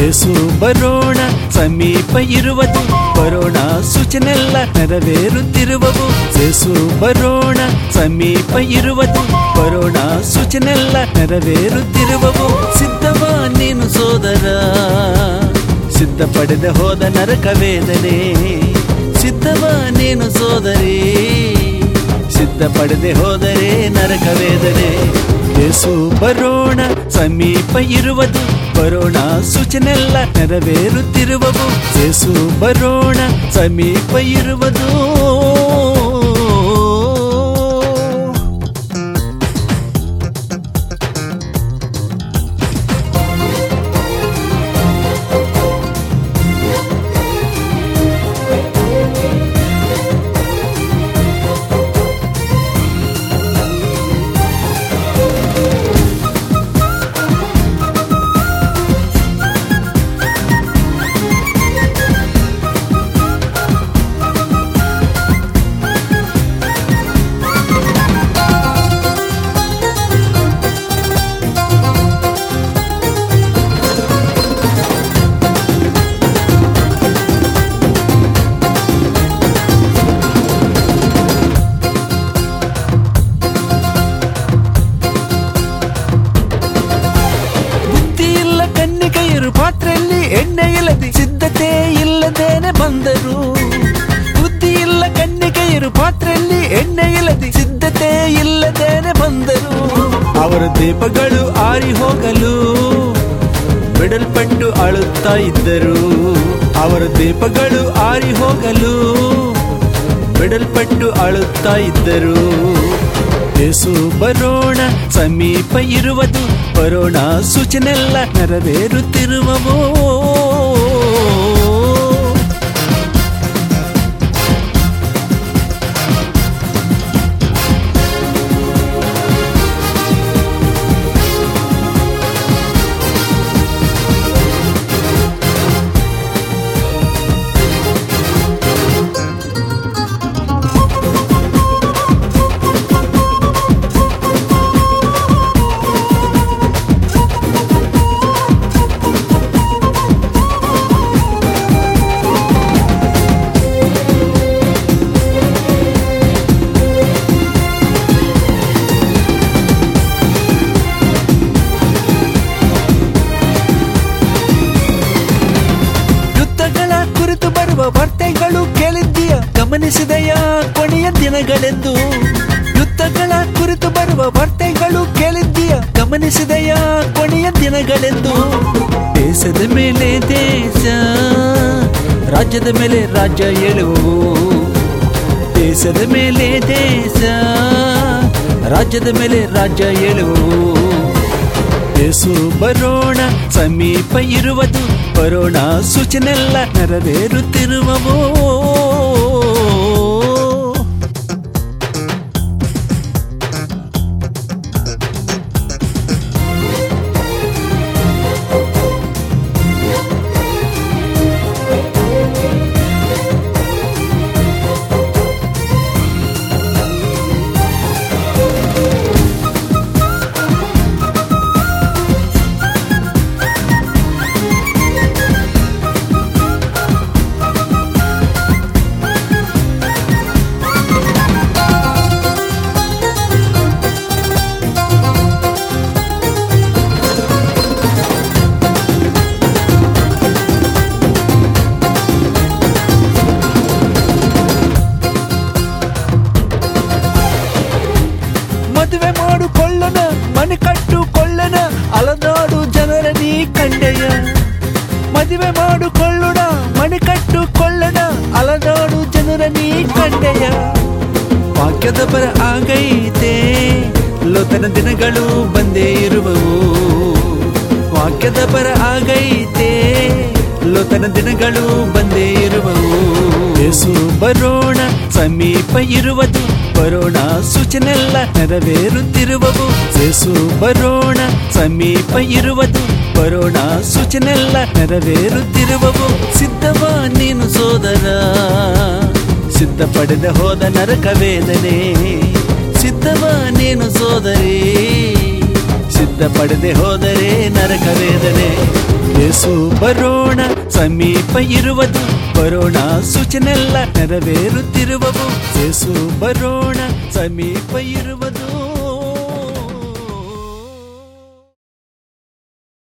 ಯೇಸು ಬರೋಣ ಸಮೀಪ ಇರುವುದು ಬರೋಣ ಸೂಚನೆಲ್ಲ ನೆರವೇರುತ್ತಿರುವವು ಯೇಸು ಬರೋಣ ಸಮೀಪ ಇರುವುದು ಬರೋಣ ಸೂಚನೆಲ್ಲ ನೆರವೇರುತ್ತಿರುವವು ಸಿದ್ಧವ ನೀನು ಸೋದರ ಸಿದ್ಧ ಪಡೆದ ಹೋದ ನರಕ ವೇದನೆ ಸಿದ್ಧವ ನೀನು ಸೋದರಿ ಸಿದ್ಧ ಪಡೆದೆ ಹೋದರೆ ನರಕ ವೇದನೆ ಯೇಸು ಬರೋಣ ಸಮೀಪ ಇರುವುದು ಬರೋಣ ಸೂಚನೆಲ್ಲ ನೆರವೇರುತ್ತಿರುವವು ಯೇಸು ಬರೋಣ ಸಮೀಪ ಇರುವುದು ಬುದ್ಧಿ ಇಲ್ಲ ಕನ್ನಿಕೆಯರು ಪಾತ್ರೆಯಲ್ಲಿ ಎಣ್ಣೆ ಇಲ್ಲದೆ ಸಿದ್ಧತೆ ಇಲ್ಲದೇನೆ ಬಂದರು ಬುದ್ಧಿ ಇಲ್ಲ ಕನ್ನಿಕೆಯರು ಪಾತ್ರೆಯಲ್ಲಿ ಎಣ್ಣೆ ಇಲ್ಲದೆ ಸಿದ್ಧತೆ ಇಲ್ಲದೇನೆ ಬಂದರು ಅವರ ದೀಪಗಳು ಆರಿ ಹೋಗಲು ಬಿಡಲ್ಪಟ್ಟು ಅಳುತ್ತಾ ಇದ್ದರು ಅವರ ದೀಪಗಳು ಆರಿ ಹೋಗಲು ಬಿಡಲ್ಪಟ್ಟು ಅಳುತ್ತಾ ಇದ್ದರು ಯೇಸು ಬರೋಣ ಸಮೀಪ ಇರುವುದು ಬರೋಣ ಸೂಚನೆಲ್ಲ ನೆರವೇರುತ್ತಿರುವವೋ ಯುದ್ಧಗಳ ಕುರಿತು ಬರುವ ವಾರ್ತೆಗಳು ಕೇಳಿದ್ದೀಯ ಗಮನಿಸಿದೆಯ ಕೊನೆಯ ದಿನಗಳೆಂದು ಯುದ್ಧಗಳ ಕುರಿತು ಬರುವ ವಾರ್ತೆಗಳು ಕೇಳಿದ್ದೀಯ ಗಮನಿಸಿದೆಯ ಕೊನೆಯ ದಿನಗಳೆಂದು ದೇಶದ ಮೇಲೆ ದೇಶ ರಾಜ್ಯದ ಮೇಲೆ ರಾಜ್ಯ ಏಳುವು ದೇಶದ ಮೇಲೆ ದೇಶ ರಾಜ್ಯದ ಮೇಲೆ ರಾಜ್ಯ ಏಳುವು ಯೇಸು ಬರೋಣ ಸಮೀಪ ಇರುವುದು ಬರೋಣ ಸೂಚನೆಲ್ಲ ನೆರವೇರುತ್ತಿರುವವೋ ಮದುವೆ ಮಾಡಿಕೊಳ್ಳನ ಮನೆ ಕಟ್ಟುಕೊಳ್ಳನ ಅಲನಾಡು ಜನರ ನೀ ಕಂಡೆಯ ಮದುವೆ ಮಾಡಿಕೊಳ್ಳುಣ ಮನೆ ಕಟ್ಟುಕೊಳ್ಳನ ಅಲನಾಡು ಜನರ ನೀ ಕಂಡೆಯ ವಾಕ್ಯದ ಬರ ಆಗೈತೆ ಲೋತನ ದಿನಗಳು ಬಂದೇ ಇರುವವು ವಾಕ್ಯದ ಬರ ಆಗೈತೆ ಲೋತನ ದಿನಗಳು ಬಂದೇ ಇರುವವು ಯೇಸು ಬರೋಣ ಸಮೀಪ ಇರುವುದು ಬರೋಣ ಸೂಚನೆಲ್ಲ ನೆರವೇರುತ್ತಿರುವವು ಯೇಸು ಬರೋಣ ಸಮೀಪ ಇರುವುದು ಬರೋಣ ಸೂಚನೆಲ್ಲ ನೆರವೇರುತ್ತಿರುವವು ಸಿದ್ಧವ ನೀನು ಸೋದರ ಸಿದ್ಧ ಪಡೆದ ಹೋದ ನರಕ ವೇದನೆ ಸಿದ್ಧವ ನೀನು ಸೋದರಿ ಸಿದ್ಧ ಸಿದ್ಧಪಡದೆ ಹೋದರೆ ನರಕ ವೇದನೆ ಯೇಸು ಬರೋಣ ಸಮೀಪ ಇರುವುದು ಬರೋಣ ಸೂಚನೆಲ್ಲ ನೆರವೇರುತ್ತಿರುವವು ಯೇಸು ಬರೋಣ ಸಮೀಪ ಇರುವುದು